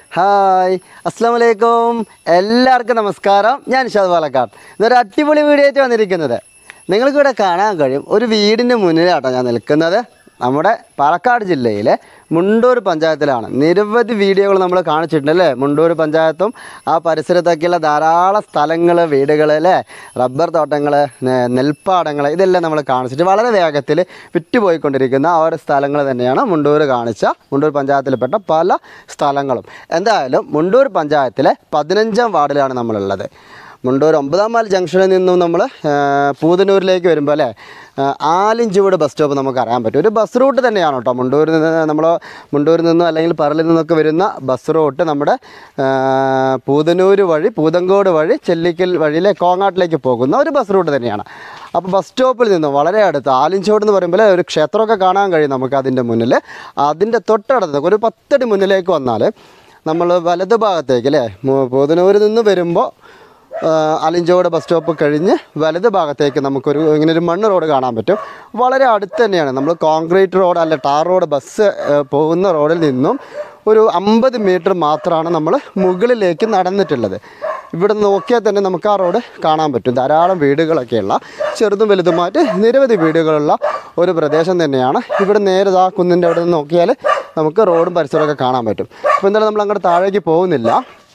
Hi അസ്സാം വലൈക്കും എല്ലാവർക്കും നമസ്കാരം ഞാൻ ഷാദ് പാലക്കാട് ഇതൊരു അടിപൊളി വീഡിയോ ആയിട്ട് വന്നിരിക്കുന്നത് നിങ്ങൾക്കിവിടെ കാണാൻ കഴിയും ഒരു വീടിൻ്റെ മുന്നിലാട്ടോ ഞാൻ നിൽക്കുന്നത് നമ്മുടെ പാലക്കാട് ജില്ലയിലെ മുണ്ടൂർ പഞ്ചായത്തിലാണ് നിരവധി വീഡിയോകൾ നമ്മൾ കാണിച്ചിട്ടുണ്ട് അല്ലേ മുണ്ടൂർ പഞ്ചായത്തും ആ പരിസരത്തൊക്കെയുള്ള ധാരാളം സ്ഥലങ്ങൾ വീടുകൾ അല്ലേ റബ്ബർ തോട്ടങ്ങൾ നെൽപ്പാടങ്ങൾ ഇതെല്ലാം നമ്മൾ കാണിച്ചിട്ട് വളരെ വേഗത്തിൽ വിറ്റുപോയിക്കൊണ്ടിരിക്കുന്ന ആ ഒരു സ്ഥലങ്ങൾ തന്നെയാണ് മുണ്ടൂർ കാണിച്ച മുണ്ടൂർ പഞ്ചായത്തിൽപ്പെട്ട പല സ്ഥലങ്ങളും എന്തായാലും മുണ്ടൂർ പഞ്ചായത്തിലെ പതിനഞ്ചാം വാർഡിലാണ് നമ്മളുള്ളത് മുണ്ടൂർ ഒമ്പതാം മൈൽ ജംഗ്ഷനിൽ നിന്നും നമ്മൾ പൂതനൂരിലേക്ക് വരുമ്പോൾ അല്ലേ ആ, ആലിഞ്ചുവട് ബസ് സ്റ്റോപ്പ് നമുക്ക് അറിയാൻ പറ്റും ഒരു ബസ് റൂട്ട് തന്നെയാണ് കേട്ടോ മുണ്ടൂരിൽ നിന്ന് നമ്മൾ മുണ്ടൂരിൽ നിന്നും അല്ലെങ്കിൽ പറളിൽ നിന്നൊക്കെ വരുന്ന ബസ് റൂട്ട് നമ്മുടെ ആ, പൂതനൂർ വഴി പൂതങ്കോട് വഴി ചെല്ലിക്കൽ വഴിയിലെ കോങ്ങാട്ടിലേക്ക് പോകുന്ന ഒരു ബസ് റൂട്ട് തന്നെയാണ് അപ്പോൾ ബസ് സ്റ്റോപ്പിൽ നിന്നും വളരെ അടുത്ത് ആലിഞ്ചോട് എന്ന് പറയുമ്പോൾ ഒരു ക്ഷേത്രമൊക്കെ കാണാൻ കഴിയും നമുക്ക് അതിൻ്റെ മുന്നിൽ അതിൻ്റെ തൊട്ടടുത്ത് ഒരു പത്തടി മുന്നിലേക്ക് വന്നാൽ നമ്മൾ വലത് ഭാഗത്തേക്ക് അല്ലേ പൂതനൂരിൽ നിന്ന് വരുമ്പോൾ അലിഞ്ചോട് ബസ് സ്റ്റോപ്പ് കഴിഞ്ഞ് വലത് ഭാഗത്തേക്ക് നമുക്കൊരു ഇങ്ങനെ ഒരു മണ്ണ് റോഡ് കാണാൻ പറ്റും വളരെ അടുത്ത് തന്നെയാണ് നമ്മൾ കോൺക്രീറ്റ് റോഡ് അല്ല ടാർ റോഡ് ബസ് ഏഹ്, പോകുന്ന റോഡിൽ നിന്നും ഒരു അമ്പത് മീറ്റർ മാത്രമാണ് നമ്മൾ മുകളിലേക്ക് നടന്നിട്ടുള്ളത് ഇവിടെ നോക്കിയാൽ തന്നെ നമുക്ക് ആ റോഡ് കാണാൻ പറ്റും ധാരാളം വീടുകളൊക്കെയുള്ള ചെറുതും വലുതുമായിട്ട് നിരവധി വീടുകളുള്ള ഒരു പ്രദേശം തന്നെയാണ് ഇവിടെ നേരെ ആ കുന്നിൻ്റെ അവിടെ നിന്ന് നോക്കിയാൽ നമുക്ക് റോഡും പരിസരമൊക്കെ കാണാൻ പറ്റും അപ്പോൾ എന്തായാലും നമ്മൾ അങ്ങോട്ട് താഴേക്ക് പോകുന്നില്ല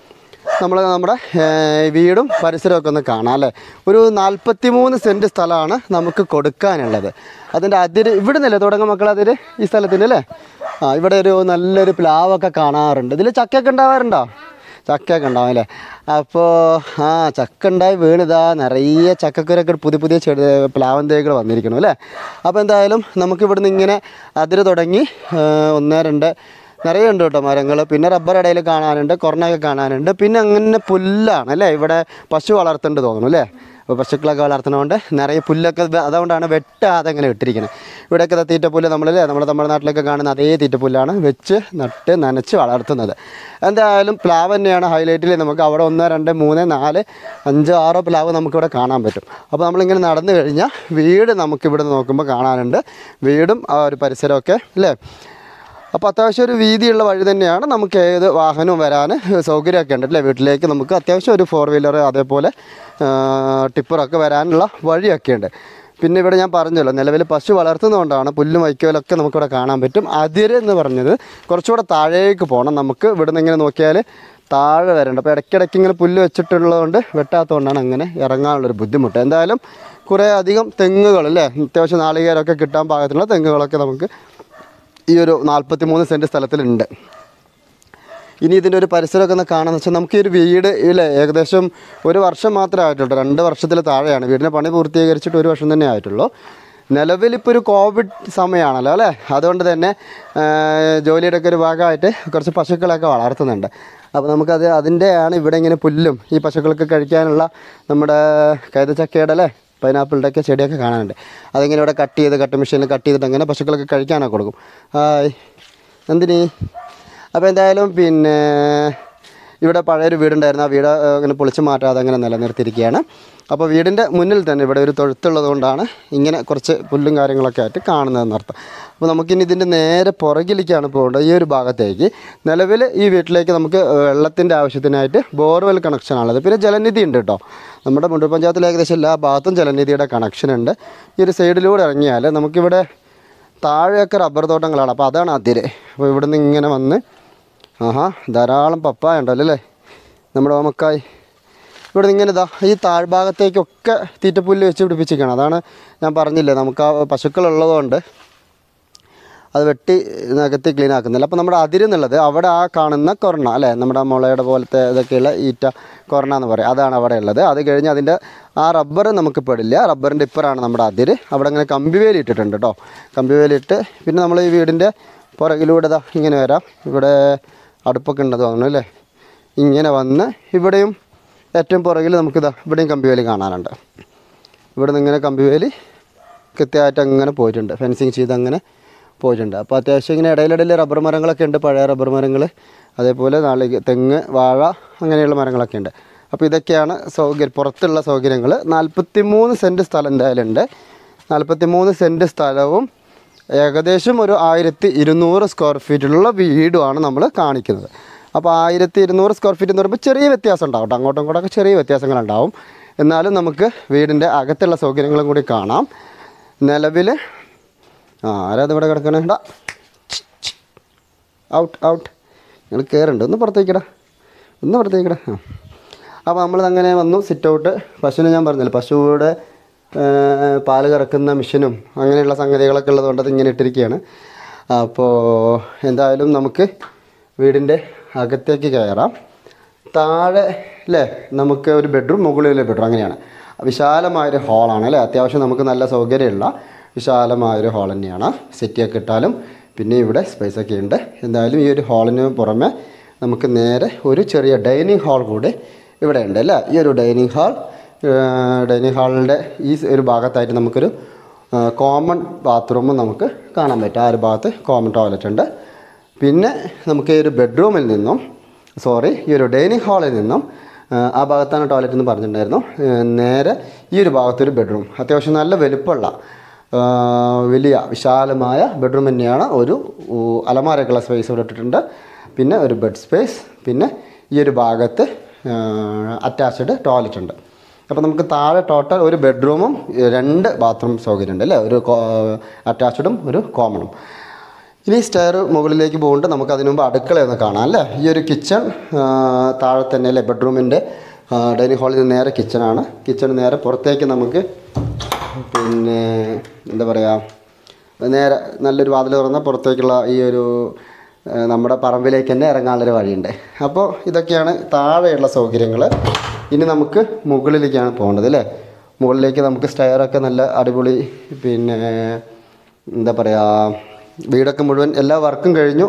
നമ്മൾ നമ്മുടെ ഏർ, വീടും പരിസരമൊക്കെ ഒന്ന് കാണാം അല്ലേ ഒരു നാൽപ്പത്തി മൂന്ന് സെൻറ്റ് സ്ഥലമാണ് നമുക്ക് കൊടുക്കാനുള്ളത് അതിൻ്റെ അതിര് ഇവിടെ നിന്നല്ലേ തുടങ്ങും മക്കൾ അതിര് ഈ സ്ഥലത്തിന് അല്ലേ ആ ഇവിടെ ഒരു നല്ലൊരു പ്ലാവൊക്കെ കാണാറുണ്ട് ഇതിൽ ചക്കയൊക്കെ ഉണ്ടാവാറുണ്ടോ ചക്കയൊക്കെ ഉണ്ടാവും അല്ലേ അപ്പോൾ ആ ചക്ക ഉണ്ടായി വീണിതാ നിറയെ ചക്കക്കുരൊക്കെ പുതിയ പുതിയ ചെടി പ്ലാവൻ തൈകൾ വന്നിരിക്കണം അല്ലേ അപ്പോൾ എന്തായാലും നമുക്ക് ഇവിടുന്ന് ഇങ്ങനെ അതിര് തുടങ്ങി ഏർ, ഒന്ന് രണ്ട് നിറയെ ഉണ്ട് കേട്ടോ മരങ്ങൾ പിന്നെ റബ്ബർ ഇടയിൽ കാണാനുണ്ട് കൊറോണയൊക്കെ കാണാനുണ്ട് പിന്നെ അങ്ങനെ പുല്ലാണ് അല്ലേ ഇവിടെ പശു വളർത്തുന്നുണ്ട് തോന്നുന്നു അല്ലേ അപ്പോൾ പശുക്കളൊക്കെ വളർത്തുന്നതുകൊണ്ട് നിറയെ പുല്ലൊക്കെ വെ- അതുകൊണ്ടാണ് വെട്ടാതെ അങ്ങനെ ഇട്ടിരിക്കുന്നത് ഇവിടെയൊക്കെ ദാ തീറ്റപ്പുല്ല് നമ്മളല്ലേ നമ്മുടെ തമിഴ്നാട്ടിലൊക്കെ കാണുന്ന അതേ തീറ്റപ്പുല്ലാണ് വെച്ച് നട്ട് നനച്ച് വളർത്തുന്നത് എന്തായാലും പ്ലാവ് തന്നെയാണ് ഹൈലൈറ്റിൽ നമുക്ക് അവിടെ ഒന്ന് രണ്ട് മൂന്ന് നാല് അഞ്ച് ആറോ പ്ലാവ് നമുക്കിവിടെ കാണാൻ പറ്റും അപ്പോൾ നമ്മളിങ്ങനെ നടന്നു കഴിഞ്ഞാൽ വീട് നമുക്കിവിടെ നോക്കുമ്പോൾ കാണാനുണ്ട് വീടും ആ ഒരു പരിസരമൊക്കെ അല്ലേ അപ്പോൾ അത്യാവശ്യം ഒരു വീതിയുള്ള വഴി തന്നെയാണ് നമുക്ക് ഏത് വാഹനവും വരാൻ സൗകര്യമൊക്കെ ഉണ്ട് അല്ലേ വീട്ടിലേക്ക് നമുക്ക് അത്യാവശ്യം ഒരു ഫോർ വീലർ അതേപോലെ ആ, ടിപ്പറൊക്കെ വരാനുള്ള വഴിയൊക്കെ ഉണ്ട് പിന്നെ ഇവിടെ ഞാൻ പറഞ്ഞല്ലോ നിലവിൽ പശു വളർത്തുന്നതുകൊണ്ടാണ് പുല്ലും വൈക്കോലൊക്കെ നമുക്കിവിടെ കാണാൻ പറ്റും അതിര് എന്ന് പറഞ്ഞത് കുറച്ചുകൂടെ താഴേക്ക് പോകണം നമുക്ക് ഇവിടെ നിന്ന് ഇങ്ങനെ നോക്കിയാൽ താഴെ വരേണ്ട അപ്പോൾ ഇടയ്ക്കിടയ്ക്ക് ഇങ്ങനെ പുല്ല് വെച്ചിട്ടുള്ളതുകൊണ്ട് വെട്ടാത്തതുകൊണ്ടാണ് അങ്ങനെ ഇറങ്ങാനുള്ളൊരു ബുദ്ധിമുട്ട് എന്തായാലും കുറേ അധികം തെങ്ങുകൾ അല്ലേ അത്യാവശ്യം നാളികേരമൊക്കെ കിട്ടാൻ പാകത്തിനുള്ള തെങ്ങുകളൊക്കെ നമുക്ക് ഈ ഒരു നാൽപ്പത്തി മൂന്ന് സെൻറ്റ് സ്ഥലത്തിലുണ്ട് ഇനി ഇതിൻ്റെ ഒരു പരിസരമൊക്കെ ഒന്ന് കാണാന്ന് വെച്ചാൽ നമുക്ക് ഈ ഒരു വീട് ഇല്ലേ ഏകദേശം ഒരു വർഷം മാത്രമേ ആയിട്ടുള്ളൂ രണ്ട് വർഷത്തിൽ താഴെയാണ് വീടിൻ്റെ പണി പൂർത്തീകരിച്ചിട്ട് ഒരു വർഷം തന്നെ ആയിട്ടുള്ളൂ നിലവിൽ ഇപ്പോൾ ഒരു കോവിഡ് സമയമാണല്ലോ അല്ലേ അതുകൊണ്ട് തന്നെ ആ, ജോലിയുടെ ഒക്കെ ഒരു ഭാഗമായിട്ട് കുറച്ച് പശുക്കളൊക്കെ വളർത്തുന്നുണ്ട് അപ്പോൾ നമുക്കത് അതിൻ്റെയാണ് ഇവിടെ ഇങ്ങനെ പുല്ലും ഈ പശുക്കൾക്ക് കഴിക്കാനുള്ള നമ്മുടെ കൈതച്ചക്കയുടെ അല്ലേ പൈനാപ്പിളിൻ്റെ ഒക്കെ ചെടിയൊക്കെ കാണാനുണ്ട് അതിങ്ങനെ ഇവിടെ കട്ട് ചെയ്ത് കട്ട് മെഷീനിൽ കട്ട് ചെയ്തിട്ട് അങ്ങനെ പശുക്കളൊക്കെ കഴിക്കാനൊക്കെ കൊടുക്കും ഹായ് എന്തിനീ അപ്പോൾ എന്തായാലും പിന്നെ ഇവിടെ പഴയൊരു വീടുണ്ടായിരുന്നു ആ വീട് ഏഹ്, ഇങ്ങനെ പൊളിച്ച് മാറ്റാതെ അങ്ങനെ നിലനിർത്തിയിരിക്കുകയാണ് അപ്പോൾ വീടിൻ്റെ മുന്നിൽ തന്നെ ഇവിടെ ഒരു തൊഴുത്തുള്ളത് കൊണ്ടാണ് ഇങ്ങനെ കുറച്ച് പുല്ലും കാര്യങ്ങളൊക്കെ ആയിട്ട് കാണുന്നതെന്ന് അർത്ഥം അപ്പോൾ നമുക്കിനി ഇതിൻ്റെ നേരെ പുറകിലേക്കാണ് പോകേണ്ടത് ഈ ഒരു ഭാഗത്തേക്ക് നിലവിൽ ഈ വീട്ടിലേക്ക് നമുക്ക് വെള്ളത്തിൻ്റെ ആവശ്യത്തിനായിട്ട് ബോർവെൽ കണക്ഷനാണുള്ളത് പിന്നെ ജലനിധി ഉണ്ട് കേട്ടോ നമ്മുടെ മുണ്ടൂർ പഞ്ചായത്തിൽ ഏകദേശം എല്ലാ ഭാഗത്തും ജലനിധിയുടെ കണക്ഷൻ ഉണ്ട് ഈ ഒരു സൈഡിലൂടെ ഇറങ്ങിയാൽ നമുക്കിവിടെ താഴെയൊക്കെ റബ്ബർ തോട്ടങ്ങളാണ് അപ്പോൾ അതാണ് അതിര് അപ്പോൾ ഇവിടുന്ന് ഇങ്ങനെ വന്ന് ആഹാ ധാരാളം പപ്പായ ഉണ്ടല്ലോ അല്ലേ നമ്മുടെ ഓമക്കായ് ഇവിടെ നിന്ന് ഇങ്ങനെ ഇതാ ഈ താഴ്ഭാഗത്തേക്കൊക്കെ തീറ്റപ്പുല്ല് വെച്ച് പിടിപ്പിച്ചിരിക്കുകയാണ് അതാണ് ഞാൻ പറഞ്ഞില്ലേ നമുക്ക് ആ പശുക്കളുള്ളതുകൊണ്ട് അത് വെട്ടി നികത്തി ക്ലീൻ ആക്കുന്നില്ല അപ്പോൾ നമ്മുടെ അതിരെന്നുള്ളത് അവിടെ ആ കാണുന്ന കൊറണ അല്ലേ നമ്മുടെ മുളയുടെ പോലത്തെ ഇതൊക്കെയുള്ള ഈറ്റ കൊറണ എന്ന് പറയും അതാണ് അവിടെ ഉള്ളത് അത് കഴിഞ്ഞ് അതിൻ്റെ ആ റബ്ബർ നമുക്ക് പെടില്ല റബ്ബറിൻ്റെ ഇപ്പറാണ് നമ്മുടെ അതിര് അവിടെ ഇങ്ങനെ കമ്പിവേലി ഇട്ടിട്ടുണ്ട് കേട്ടോ കമ്പിവേലി ഇട്ട് പിന്നെ നമ്മൾ ഈ വീടിൻ്റെ പുറകിലൂടെ ഇതാ ഇങ്ങനെ വരാം ഇവിടെ അടുപ്പൊക്കെ ഉണ്ടെന്ന് തോന്നുന്നു അല്ലേ ഇങ്ങനെ വന്ന് ഇവിടെയും ഏറ്റവും പുറകിൽ നമുക്കിതാ ഇവിടെയും കമ്പിവേലി കാണാനുണ്ട് ഇവിടെ നിന്ന് ഇങ്ങനെ കമ്പിവേലി കൃത്യമായിട്ട് അങ്ങനെ പോയിട്ടുണ്ട് ഫെൻസിങ് ചെയ്ത് അങ്ങനെ പോയിട്ടുണ്ട് അപ്പോൾ അത്യാവശ്യം ഇങ്ങനെ ഇടയിലിടയിൽ റബ്ബർ മരങ്ങളൊക്കെ ഉണ്ട് പഴയ റബ്ബർ മരങ്ങൾ അതേപോലെ നാളിക തെങ്ങ് വാഴ അങ്ങനെയുള്ള മരങ്ങളൊക്കെ ഉണ്ട് അപ്പോൾ ഇതൊക്കെയാണ് സൗകര്യം പുറത്തുള്ള സൗകര്യങ്ങൾ നാൽപ്പത്തി മൂന്ന് സെൻറ്റ് സ്ഥലം എന്തായാലും ഉണ്ട് നാൽപ്പത്തി മൂന്ന് സെൻറ്റ് സ്ഥലവും ഏകദേശം ഒരു ആയിരത്തി ഇരുന്നൂറ് സ്ക്വയർ ഫീറ്റിലുള്ള വീടുമാണ് നമ്മൾ കാണിക്കുന്നത് അപ്പോൾ ആയിരത്തി ഇരുന്നൂറ് സ്ക്വയർ ഫീറ്റ് എന്ന് പറയുമ്പോൾ ചെറിയ വ്യത്യാസം ഉണ്ടാവും കേട്ടോ അങ്ങോട്ടും ഇങ്ങോട്ടൊക്കെ ചെറിയ വ്യത്യാസങ്ങളുണ്ടാവും എന്നാലും നമുക്ക് വീടിൻ്റെ അകത്തുള്ള സൗകര്യങ്ങളും കൂടി കാണാം നിലവിൽ ആ ആരാ ഇവിടെ കിടക്കണേ ഇടാ ഔട്ട് ഔട്ട് നിങ്ങൾ കയറുണ്ട് ഒന്ന് പുറത്തേക്കിടാ ഒന്ന് പുറത്തേക്കിടാ ആ അപ്പോൾ നമ്മൾ അങ്ങനെ വന്നു സിറ്റ് ഔട്ട് പശുവിനെ ഞാൻ പറഞ്ഞില്ല പശുവിടെ ഏർ, പാല് കറക്കുന്ന മെഷീനും അങ്ങനെയുള്ള സംഗതികളൊക്കെ ഉള്ളതുകൊണ്ട് അത് ഇങ്ങനെ ഇട്ടിരിക്കുകയാണ് അപ്പോൾ എന്തായാലും നമുക്ക് വീടിൻ്റെ അകത്തേക്ക് കയറാം താഴെ അല്ലേ നമുക്ക് ഒരു ബെഡ്റൂം മുകളിലെ ബെഡ്റൂം അങ്ങനെയാണ് വിശാലമായൊരു ഹാളാണ് അല്ലേ അത്യാവശ്യം നമുക്ക് നല്ല സൗകര്യമുള്ള വിശാലമായൊരു ഹാൾ തന്നെയാണ് സെറ്റിയൊക്കെ ഇട്ടാലും പിന്നെ ഇവിടെ സ്പേസ് ഒക്കെ ഉണ്ട് എന്തായാലും ഈ ഒരു ഹാളിന് പുറമെ നമുക്ക് നേരെ ഒരു ചെറിയ ഡൈനിങ് ഹാൾ കൂടി ഇവിടെ ഉണ്ട് അല്ലേ ഈ ഒരു ഡൈനിങ് ഹാൾ ഡൈനിങ് ഹാളിൻ്റെ ഈ ഒരു ഭാഗത്തായിട്ട് നമുക്കൊരു കോമൺ ബാത്റൂമും നമുക്ക് കാണാൻ പറ്റും ആ ഒരു ഭാഗത്ത് കോമൺ ടോയ്ലറ്റ് ഉണ്ട് പിന്നെ നമുക്ക് ഈ ഒരു ബെഡ്റൂമിൽ നിന്നും സോറി ഈ ഒരു ഡൈനിങ് ഹാളിൽ നിന്നും ആ, ആ ഭാഗത്താണ് ടോയ്ലറ്റ് എന്ന് പറഞ്ഞിട്ടുണ്ടായിരുന്നു ഏ, നേരെ ഈ ഒരു ഭാഗത്തൊരു ബെഡ്റൂം അത്യാവശ്യം നല്ല വലുപ്പമുള്ള ആ, വലിയ വിശാലമായ ബെഡ്റൂം തന്നെയാണ് ഒരു ഊ, അലമാരക്കുള്ള സ്പേസ് ഇവിടെ ഇട്ടിട്ടുണ്ട് പിന്നെ ഒരു ബെഡ് സ്പേസ് പിന്നെ ഈ ഒരു ഭാഗത്ത് അറ്റാച്ച്ഡ് ടോയ്ലറ്റ് ഉണ്ട് അപ്പോൾ നമുക്ക് താഴെ ടോട്ടൽ ഒരു ബെഡ്റൂമും രണ്ട് ബാത്റൂം സൗകര്യമുണ്ട് അല്ലേ ഒരു അറ്റാച്ച്ഡും ഒരു കോമണും ഇനി സ്റ്റെയർ മുകളിലേക്ക് പോകുന്നുണ്ട് നമുക്ക് അതിനു മുമ്പ് അടുക്കളയൊന്ന് കാണാം അല്ലേ ഈ ഒരു കിച്ചൺ താഴെ തന്നെ അല്ലേ ബെഡ്റൂമിൻ്റെ ഡൈനിങ് ഹാളിൽ നിന്ന് നേരെ കിച്ചണാണ് കിച്ചൺ നേരെ പുറത്തേക്ക് നമുക്ക് പിന്നെ എന്താ പറയുക നേരെ നല്ലൊരു വാതിൽ തുറന്ന പുറത്തേക്കുള്ള ഈ ഒരു ആ, നമ്മുടെ പറമ്പിലേക്ക് തന്നെ ഇറങ്ങാനുള്ളൊരു വഴിയുണ്ട് അപ്പോൾ ഇതൊക്കെയാണ് താഴെയുള്ള സൗകര്യങ്ങൾ ഇനി നമുക്ക് മുകളിലേക്കാണ് പോകേണ്ടത് അല്ലേ മുകളിലേക്ക് നമുക്ക് സ്റ്റെയറൊക്കെ നല്ല അടിപൊളി പിന്നെ എന്താ പറയുക വീടൊക്കെ മുഴുവൻ എല്ലാ വർക്കും കഴിഞ്ഞു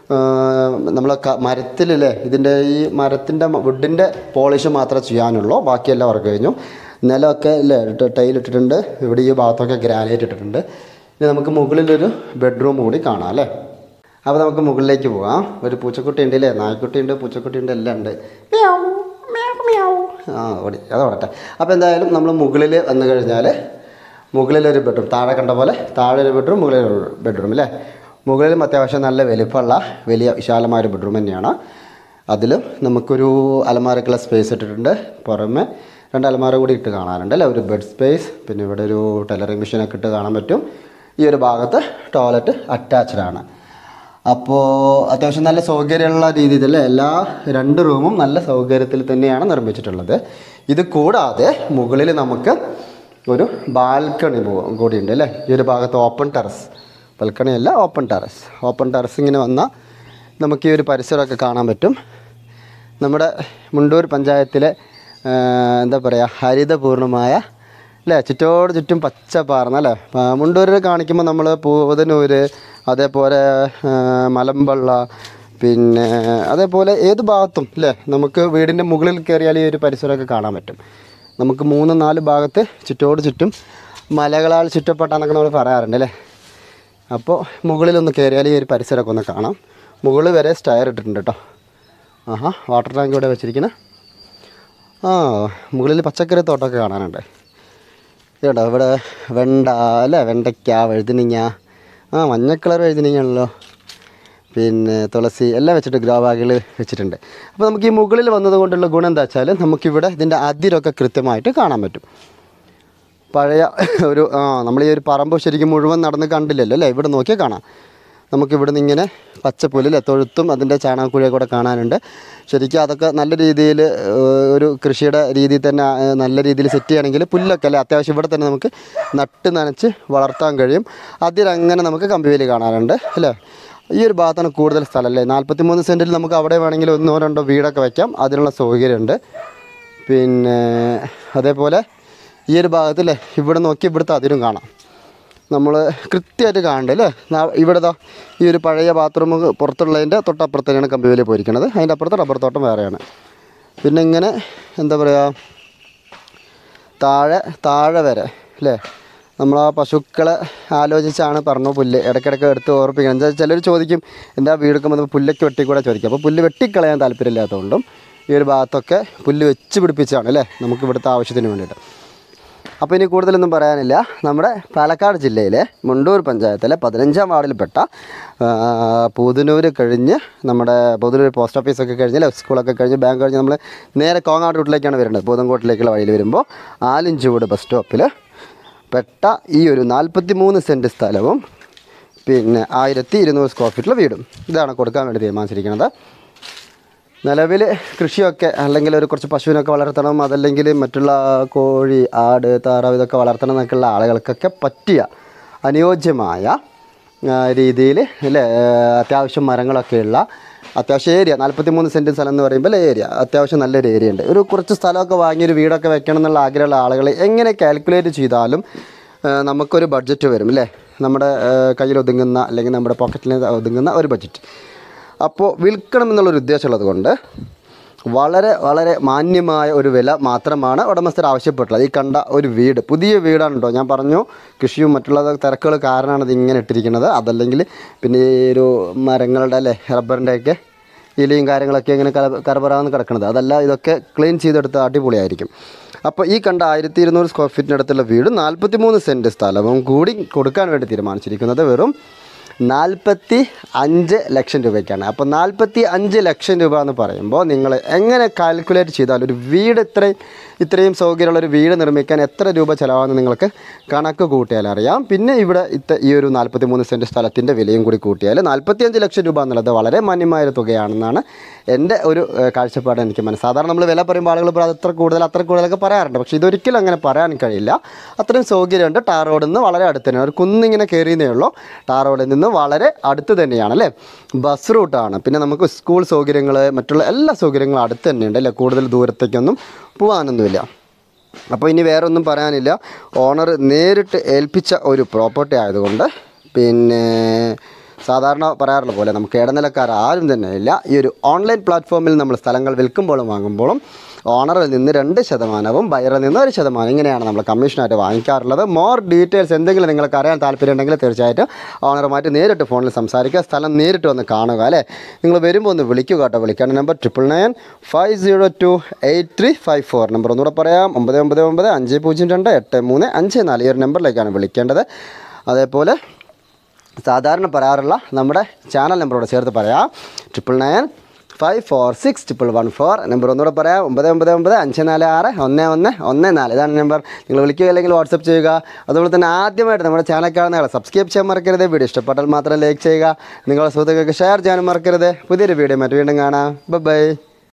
നമ്മൾ മരത്തിലല്ലേ ഇതിൻ്റെ ഈ മരത്തിൻ്റെ വുഡിൻ്റെ പോളിഷ് മാത്രമേ ചെയ്യാനുള്ളൂ ബാക്കി എല്ലാ വർക്ക് കഴിഞ്ഞു നിലമൊക്കെ അല്ലേ ടൈൽ ഇട്ടിട്ടുണ്ട് ഇവിടെ ഈ ഭാഗത്തൊക്കെ ഗ്രാനൈറ്റ് ഇട്ടിട്ടുണ്ട് ഇനി നമുക്ക് മുകളിലൊരു ബെഡ്റൂം കൂടി കാണാം അല്ലേ അപ്പോൾ നമുക്ക് മുകളിലേക്ക് പോകാം ഒരു പൂച്ചക്കുട്ടി ഉണ്ട് അല്ലേ നായ്ക്കുട്ടി ഉണ്ട് പൂച്ചക്കുട്ടി ഉണ്ട് എല്ലാം ഉണ്ട് മ്യാവ്, മ്യാവ്, മ്യാവ്. ആ ഓടി അത് ഓടട്ടെ അപ്പോൾ എന്തായാലും നമ്മൾ മുകളിൽ വന്നു കഴിഞ്ഞാൽ മുകളിലൊരു ബെഡ്റൂം താഴെ കണ്ട പോലെ താഴെ ഒരു ബെഡ്റൂം മുകളിൽ ഒരു ബെഡ്റൂം അല്ലേ മുകളിലും അത്യാവശ്യം നല്ല വലിപ്പമുള്ള വലിയ വിശാലമായ ഒരു ബെഡ്റൂം തന്നെയാണ് അതിലും നമുക്കൊരു അലമാരക്കുള്ള സ്പേസ് ഇട്ടിട്ടുണ്ട് പുറമെ രണ്ട് അലമാര കൂടി ഇട്ട് കാണാനുണ്ട് അല്ലേ ഒരു ബെഡ് സ്പേസ് പിന്നെ ഇവിടെ ഒരു ടെലറിങ് മെഷീനൊക്കെ ഇട്ട് കാണാൻ പറ്റും ഈ ഒരു ഭാഗത്ത് ടോയ്ലറ്റ് അറ്റാച്ച്ഡ് ആണ് അപ്പോൾ അത്യാവശ്യം നല്ല സൗകര്യമുള്ള രീതിയിൽ അല്ലേ എല്ലാ രണ്ട് റൂമും നല്ല സൗകര്യത്തിൽ തന്നെയാണ് നിർമ്മിച്ചിട്ടുള്ളത് ഇത് കൂടാതെ മുകളിൽ നമുക്ക് ഒരു ബാൽക്കണി കൂടി ഉണ്ട് അല്ലേ ഈ ഒരു ഭാഗത്ത് ഓപ്പൺ ടെറസ് ബാൽക്കണി അല്ല ഓപ്പൺ ടെറസ് ഓപ്പൺ ടെറസ് ഇങ്ങനെ വന്നാൽ നമുക്ക് ഈ ഒരു പരിസരമൊക്കെ കാണാൻ പറ്റും നമ്മുടെ മുണ്ടൂർ പഞ്ചായത്തിലെ ആ, എന്താ പറയുക ഹരിതപൂർണമായ അല്ലേ ചുറ്റോട് ചുറ്റും പച്ച പാർന്ന അല്ലേ ആ, മുണ്ടൂരിൽ കാണിക്കുമ്പോൾ നമ്മൾ പൂവതനൂര് അതേപോലെ ആ, മലമ്പള്ള പിന്നെ അതേപോലെ ഏത് ഭാഗത്തും അല്ലേ നമുക്ക് വീടിൻ്റെ മുകളിൽ കയറിയാൽ ഈ ഒരു പരിസരമൊക്കെ കാണാൻ പറ്റും നമുക്ക് മൂന്ന് നാല് ഭാഗത്ത് ചുറ്റോട് ചുറ്റും മലകളാൽ ചുറ്റപ്പെട്ടാന്നൊക്കെ നമ്മൾ പറയാറുണ്ട് അല്ലേ അപ്പോൾ മുകളിലൊന്ന് കയറിയാൽ ഈ ഒരു പരിസരമൊക്കെ ഒന്ന് കാണാം മുകളിൽ വരെ സ്റ്റയർ ഇട്ടിട്ടുണ്ട് കേട്ടോ ആഹാ വാട്ടർ ടാങ്ക് ഇവിടെ വെച്ചിരിക്കുന്നത് ആ മുകളിൽ പച്ചക്കറി തോട്ടമൊക്കെ കാണാനുണ്ട് ഇതുണ്ടോ ഇവിടെ വെണ്ട അല്ലേ വെണ്ടയ്ക്ക വഴുതിനിങ്ങ ആ മഞ്ഞ കളർ വഴുതിനിങ്ങയാണല്ലോ പിന്നെ തുളസി എല്ലാം വെച്ചിട്ട് ഗ്രോ ബാഗിൽ വെച്ചിട്ടുണ്ട് അപ്പോൾ നമുക്ക് ഈ മുകളിൽ വന്നത് കൊണ്ടുള്ള ഗുണം എന്താ വെച്ചാൽ നമുക്കിവിടെ ഇതിൻ്റെ അതിരൊക്കെ കൃത്യമായിട്ട് കാണാൻ പറ്റും പഴയ ഒരു ആ നമ്മൾ ഈ ഒരു പറമ്പ് ശരിക്കും മുഴുവൻ നടന്ന് കണ്ടില്ലല്ലോ അല്ലേ ഇവിടെ നോക്കിയാൽ കാണാം നമുക്ക് ഇവിടുന്ന് ഇങ്ങനെ പച്ചപ്പുല്ലില്ലേ തൊഴുത്തും അതിൻ്റെ ചാണകക്കുഴിയൊക്കെ കൂടെ കാണാനുണ്ട് ശരിക്കും അതൊക്കെ നല്ല രീതിയിൽ ഒരു കൃഷിയുടെ രീതിയിൽ തന്നെ ആ, നല്ല രീതിയിൽ സെറ്റ് ചെയ്യുകയാണെങ്കിൽ പുല്ലൊക്കെ അല്ലേ അത്യാവശ്യം ഇവിടെ തന്നെ നമുക്ക് നട്ട് നനച്ച് വളർത്താൻ കഴിയും അതിലങ്ങനെ നമുക്ക് കമ്പിവേലി കാണാറുണ്ട് അല്ലേ ഈ ഒരു ഭാഗത്താണ് കൂടുതൽ സ്ഥലം അല്ലേ നാൽപ്പത്തി മൂന്ന് സെൻറ്റിൽ നമുക്ക് അവിടെ വേണമെങ്കിൽ ഒന്നോ രണ്ടോ വീടൊക്കെ വയ്ക്കാം അതിനുള്ള സൗകര്യമുണ്ട് പിന്നെ അതേപോലെ ഈ ഒരു ഭാഗത്തല്ലേ ഇവിടെ നോക്കി ഇവിടുത്തെ അതിരും കാണാം നമ്മൾ കൃത്യമായിട്ട് കാണണ്ടേ അല്ലേ നാ- ഇവിടെതാ ഈ ഒരു പഴയ ബാത്റൂം പുറത്തുള്ളതിൻ്റെ തൊട്ടപ്പുറത്ത് തന്നെയാണ് കമ്പിവേലി പോയിരിക്കുന്നത് അതിൻ്റെ അപ്പുറത്ത് റബ്ബർ തോട്ടം വേറെയാണ് പിന്നെ ഇങ്ങനെ എന്താ പറയുക താഴെ താഴെ വരെ അല്ലേ നമ്മൾ ആ പശുക്കളെ ആലോചിച്ചാണ് പറഞ്ഞു പുല്ല് ഇടയ്ക്കിടയ്ക്ക് എടുത്ത് ഓർപ്പിക്കണം എന്താ ചിലർ ചോദിക്കും എന്താ വീടൊക്കെ വന്നപ്പോൾ പുല്ലൊക്കെ വെട്ടിക്കൂടെ ചോദിക്കും അപ്പോൾ പുല്ല് വെട്ടിക്കളയാൻ താല്പര്യമില്ലാത്തതുകൊണ്ടും ഈ ഒരു ഭാഗത്തൊക്കെ പുല്ല് വെച്ച് പിടിപ്പിച്ചാണ് അല്ലേ നമുക്ക് ഇവിടുത്തെ ആവശ്യത്തിന് വേണ്ടിയിട്ട് അപ്പോൾ ഇനി കൂടുതലൊന്നും പറയാനില്ല നമ്മുടെ പാലക്കാട് ജില്ലയിലെ മുണ്ടൂർ പഞ്ചായത്തിലെ പതിനഞ്ചാം വാർഡിൽപ്പെട്ട ആ, പൂതനൂർ കഴിഞ്ഞ് നമ്മുടെ പൂതനൂർ പോസ്റ്റ് ഓഫീസൊക്കെ കഴിഞ്ഞ് ലെഫ്റ്റ് സ്കൂളൊക്കെ കഴിഞ്ഞ് ബാങ്ക് കഴിഞ്ഞ് നമ്മൾ നേരെ കോങ്ങാട് റൂട്ടിലേക്കാണ് വരുന്നത് പൂതങ്കോട്ടിലേക്കുള്ള വഴിയിൽ വരുമ്പോൾ ആലിഞ്ചുവട് ബസ് സ്റ്റോപ്പിൽ പെട്ട ഈ ഒരു നാൽപ്പത്തി മൂന്ന് സെൻറ്റ് സ്ഥലവും പിന്നെ ആയിരത്തി ഇരുന്നൂറ് സ്ക്വയർ ഫീറ്റിലെ വീടും ഇതാണ് കൊടുക്കാൻ വേണ്ടി തീരുമാനിച്ചിരിക്കുന്നത് നിലവിൽ കൃഷിയൊക്കെ അല്ലെങ്കിൽ ഒരു കുറച്ച് പശുവിനൊക്കെ വളർത്തണം അതല്ലെങ്കിൽ മറ്റുള്ള കോഴി ആട് താറാവ് ഇതൊക്കെ വളർത്തണം എന്നൊക്കെയുള്ള ആളുകൾക്കൊക്കെ പറ്റിയ അനുയോജ്യമായ രീതിയിൽ അല്ലേ അത്യാവശ്യം മരങ്ങളൊക്കെയുള്ള അത്യാവശ്യം ഏരിയ നാൽപ്പത്തി മൂന്ന് സെൻറ്റ് സ്ഥലം എന്ന് പറയുമ്പോൾ ഏരിയ അത്യാവശ്യം നല്ലൊരു ഏരിയ ഉണ്ട് ഒരു കുറച്ച് സ്ഥലമൊക്കെ വാങ്ങി ഒരു വീടൊക്കെ വെക്കണം എന്നുള്ള ആഗ്രഹമുള്ള ആളുകൾ എങ്ങനെ കാൽക്കുലേറ്റ് ചെയ്താലും ആ, നമുക്കൊരു ബഡ്ജറ്റ് വരും അല്ലേ നമ്മുടെ ആ, കയ്യിൽ ഒതുങ്ങുന്ന അല്ലെങ്കിൽ നമ്മുടെ പോക്കറ്റിൽ ഒതുങ്ങുന്ന ഒരു ബഡ്ജറ്റ് അപ്പോൾ വിൽക്കണം എന്നുള്ളൊരു ഉദ്ദേശമുള്ളത് കൊണ്ട് വളരെ വളരെ മാന്യമായ ഒരു വില മാത്രമാണ് ഉടമസ്ഥർ ആവശ്യപ്പെട്ടുള്ളത് ഈ കണ്ട ഒരു വീട് പുതിയ വീടാണ് കേട്ടോ ഞാൻ പറഞ്ഞു കൃഷിയും മറ്റുള്ള തിരക്കുകൾ കാരണമാണ് ഇത് ഇങ്ങനെ ഇട്ടിരിക്കുന്നത് അതല്ലെങ്കിൽ പിന്നെ ഈ ഒരു മരങ്ങളുടെ അല്ലേ റബ്ബറിൻ്റെയൊക്കെ ഇലയും കാര്യങ്ങളൊക്കെ ഇങ്ങനെ കര കരപരാന്ന് കിടക്കുന്നത് അതല്ല ഇതൊക്കെ ക്ലീൻ ചെയ്തെടുത്ത് അടിപൊളിയായിരിക്കും അപ്പോൾ ഈ കണ്ട ആയിരത്തി ഇരുന്നൂറ് സ്ക്വയർ ഫീറ്റിനടുത്തുള്ള വീട് നാൽപ്പത്തി മൂന്ന് സെൻറ്റ് സ്ഥലവും കൂടി കൊടുക്കാൻ വേണ്ടി തീരുമാനിച്ചിരിക്കുന്നത് വെറും നാൽപ്പത്തി അഞ്ച് ലക്ഷം രൂപയ്ക്കാണ് അപ്പോൾ നാൽപ്പത്തി അഞ്ച് ലക്ഷം രൂപ എന്ന് പറയുമ്പോൾ നിങ്ങൾ എങ്ങനെ കാൽക്കുലേറ്റ് ചെയ്താൽ ഒരു വീട് ഇത്രയും ഇത്രയും സൗകര്യമുള്ള ഒരു വീട് നിർമ്മിക്കാൻ എത്ര രൂപ ചിലവാണെന്ന് നിങ്ങൾക്ക് കണക്ക് കൂട്ടിയാൽ അറിയാം പിന്നെ ഇവിടെ ഇത്ത ഈ ഒരു നാൽപ്പത്തി മൂന്ന് സെൻറ്റ് സ്ഥലത്തിൻ്റെ വിലയും കൂടി കൂട്ടിയാൽ നാൽപ്പത്തി അഞ്ച് ലക്ഷം രൂപ എന്നുള്ളത് വളരെ മാന്യമായ ഒരു തുകയാണെന്നാണ് എൻ്റെ ഒരു ഏഹ്, കാഴ്ചപ്പാട് എനിക്ക് മനസ്സിൽ സാധാരണ നമ്മൾ വില പറയുമ്പോൾ ആളുകൾ പറയും, അത് അത്ര കൂടുതൽ അത്ര കൂടുതലൊക്കെ പറയാറുണ്ട് പക്ഷേ ഇതൊരിക്കലും അങ്ങനെ പറയാൻ കഴിയില്ല അത്രയും സൗകര്യമുണ്ട് ടാർ റോഡിൽ നിന്ന് വളരെ അടുത്ത് തന്നെയാണ് ഒരു കുന്നിങ്ങനെ കയറിയതേ ഉള്ളൂ ടാർ റോഡിൽ നിന്ന് വളരെ അടുത്ത് തന്നെയാണ് അല്ലേ ബസ് റൂട്ടാണ് പിന്നെ നമുക്ക് സ്കൂൾ സൗകര്യങ്ങൾ മറ്റുള്ള എല്ലാ സൗകര്യങ്ങളും അടുത്ത് തന്നെയുണ്ട് അല്ലേ കൂടുതൽ ദൂരത്തേക്കൊന്നും പോകാനൊന്നുമില്ല അപ്പോൾ ഇനി വേറെ ഒന്നും പറയാനില്ല ഓണർ നേരിട്ട് ഏൽപ്പിച്ച ഒരു പ്രോപ്പർട്ടി ആയതുകൊണ്ട് പിന്നെ സാധാരണ പറയാറുള്ള പോലെ നമുക്ക് ഇടനിലക്കാർ ആരും തന്നെ ഇല്ല ഈ ഒരു ഓൺലൈൻ പ്ലാറ്റ്ഫോമിൽ നമ്മൾ സ്ഥലങ്ങൾ വിൽക്കുമ്പോഴും വാങ്ങുമ്പോഴും ഓണറിൽ നിന്ന് രണ്ട് ശതമാനവും ബയറിൽ നിന്ന് ഒരു ശതമാനം ഇങ്ങനെയാണ് നമ്മൾ കമ്മീഷനായിട്ട് വാങ്ങിക്കാറുള്ളത് മോർ ഡീറ്റെയിൽസ് എന്തെങ്കിലും നിങ്ങൾക്ക് അറിയാൻ താല്പര്യമുണ്ടെങ്കിൽ തീർച്ചയായിട്ടും ഓണറുമായിട്ട് നേരിട്ട് ഫോണിൽ സംസാരിക്കുക സ്ഥലം നേരിട്ട് വന്ന് കാണുക അല്ലേ നിങ്ങൾ വരുമ്പോൾ ഒന്ന് വിളിക്കുക കേട്ടോ വിളിക്കേണ്ട number triple nine five zero two eight three five four number ഒന്നുകൂടെ പറയാം ഒമ്പത് ഒമ്പത് ഒമ്പത് അഞ്ച് പൂജ്യം രണ്ട് എട്ട് മൂന്ന് അഞ്ച് നാല് ഈ ഒരു നമ്പറിലേക്കാണ് വിളിക്കേണ്ടത് അതേപോലെ സാധാരണ പറയാറുള്ള നമ്മുടെ ചാനൽ നമ്പറോട് ചേർത്ത് പറയാം triple nine five four six triple one four number ഒന്നുകൂടെ പറയാം ഒമ്പത് ഒമ്പത് ഒമ്പത് അഞ്ച് നാല് ആറ് ഒന്ന് ഒന്ന് ഒന്ന് നാല് ഇതാണ് നമ്പർ നിങ്ങൾ വിളിക്കുക അല്ലെങ്കിൽ വാട്സപ്പ് ചെയ്യുക അതുപോലെ തന്നെ ആദ്യമായിട്ട് നമ്മുടെ ചാനൽ കാണുന്ന സബ്സ്ക്രൈബ് ചെയ്യാൻ മറക്കരുത് വീഡിയോ ഇഷ്ടപ്പെട്ടാൽ മാത്രം ലൈക്ക് ചെയ്യുക നിങ്ങളുടെ സുഹൃത്തുക്കൾക്ക് ഷെയർ ചെയ്യാനും മറക്കരുത് പുതിയൊരു വീഡിയോ മറ്റു വീണ്ടും കാണാം ബൈ